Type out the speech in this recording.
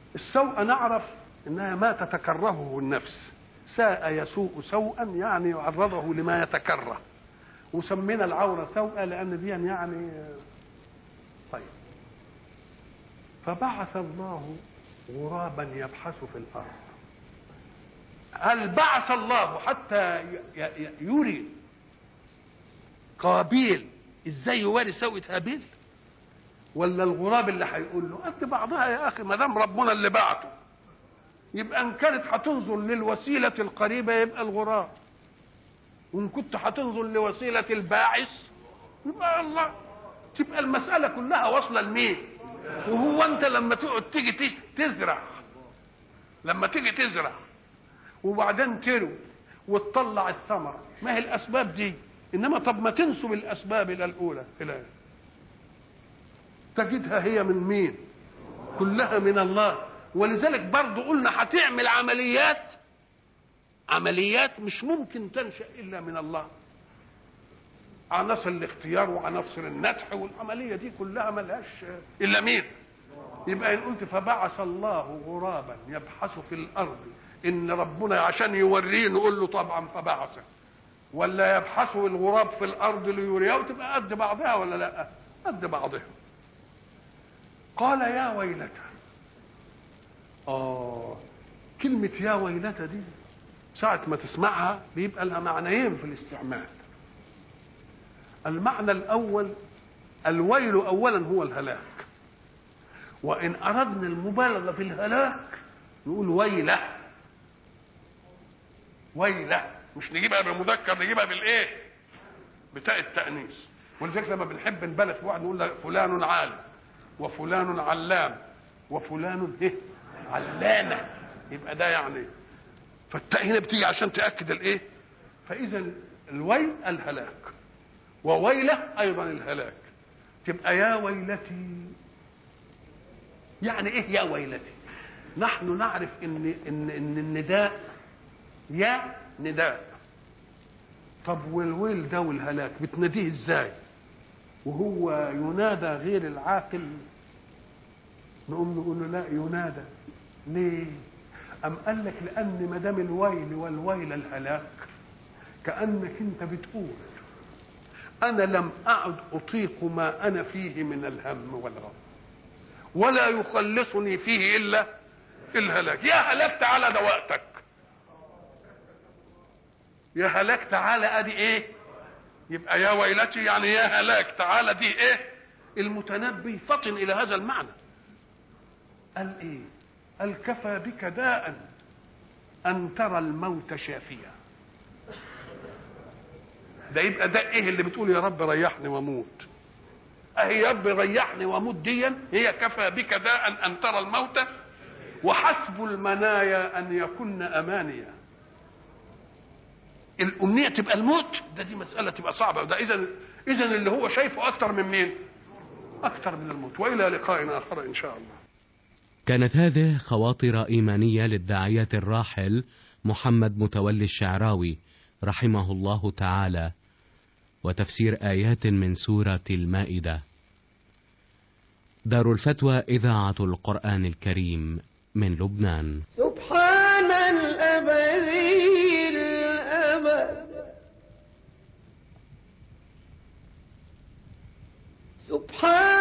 السوء نعرف انها ما تتكرهه النفس ساء يسوء سوءا يعني يعرضه لما يتكره وسمينا العوره سوء لان دي يعني طيب فبعث الله غرابا يبحث في الارض هل بعث الله حتى يري قابيل ازاي يواري سوءة هابيل ولا الغراب اللي هيقول له قد بعضها يا اخي ما دام ربنا اللي بعته يبقى ان كانت هتنظر للوسيله القريبه يبقى الغراب وان كنت هتنظر لوسيله الباعث يبقى الله تبقى المساله كلها واصله لمين وهو انت لما تقعد تيجي تزرع لما تيجي تزرع وبعدين تروي وتطلع الثمره ما هي الاسباب دي انما طب ما تنسب الاسباب الى الاولى الى تجدها هي من مين كلها من الله ولذلك برضه قلنا هتعمل عمليات عمليات مش ممكن تنشا الا من الله عناصر الاختيار وعناصر النتح والعمليه دي كلها ملهاش الا مين يبقى ان قلت فبعث الله غرابا يبحث في الارض ان ربنا عشان يوريه نقول له طبعا فبعثه ولا يبحثوا الغراب في الارض ليريه وتبقى قد بعضها ولا لا قد بعضها قال يا ويلتى اه كلمة يا ويلتى دي ساعة ما تسمعها بيبقى لها معنيين في الاستعمال المعنى الأول الويل أولا هو الهلاك وإن أردنا المبالغة في الهلاك نقول ويله ويله مش نجيبها بالمذكر نجيبها بالايه بتاء التانيث ولذلك لما بنحب نبالغ في واحد نقول فلان عالم وفلان علام وفلان ايه علانه يبقى ده يعني فالتاء هنا بتيجي عشان تاكد الايه فاذا الويل الهلاك وويله ايضا الهلاك تبقى يا ويلتي يعني ايه يا ويلتي نحن نعرف ان ان ان النداء يا نداء طب والويل ده والهلاك بتناديه ازاي وهو ينادى غير العاقل نقوم نقول له لا ينادى ليه أم قال لك لأن ما دام الويل والويل الهلاك كأنك أنت بتقول أنا لم أعد أطيق ما أنا فيه من الهم والغم ولا يخلصني فيه إلا الهلاك يا هلاك تعالى ده وقتك يا هلاك تعالى ادي ايه يبقى يا ويلتي يعني يا هلاك تعالى دي ايه المتنبي فطن الى هذا المعنى قال ايه قال كفى بك داء ان ترى الموت شافيا ده يبقى ده ايه اللي بتقول يا رب ريحني واموت اهي يا رب ريحني واموت ديا هي كفى بك داء ان ترى الموت وحسب المنايا ان يكن امانيا الامنيه تبقى الموت ده دي مساله تبقى صعبه وده اذا اذا اللي هو شايفه اكتر من مين اكتر من الموت والى لقاء اخر ان شاء الله كانت هذه خواطر ايمانيه للداعيه الراحل محمد متولي الشعراوي رحمه الله تعالى وتفسير ايات من سوره المائده دار الفتوى اذاعه القران الكريم من لبنان سبحان الأبدي الأبد سبحان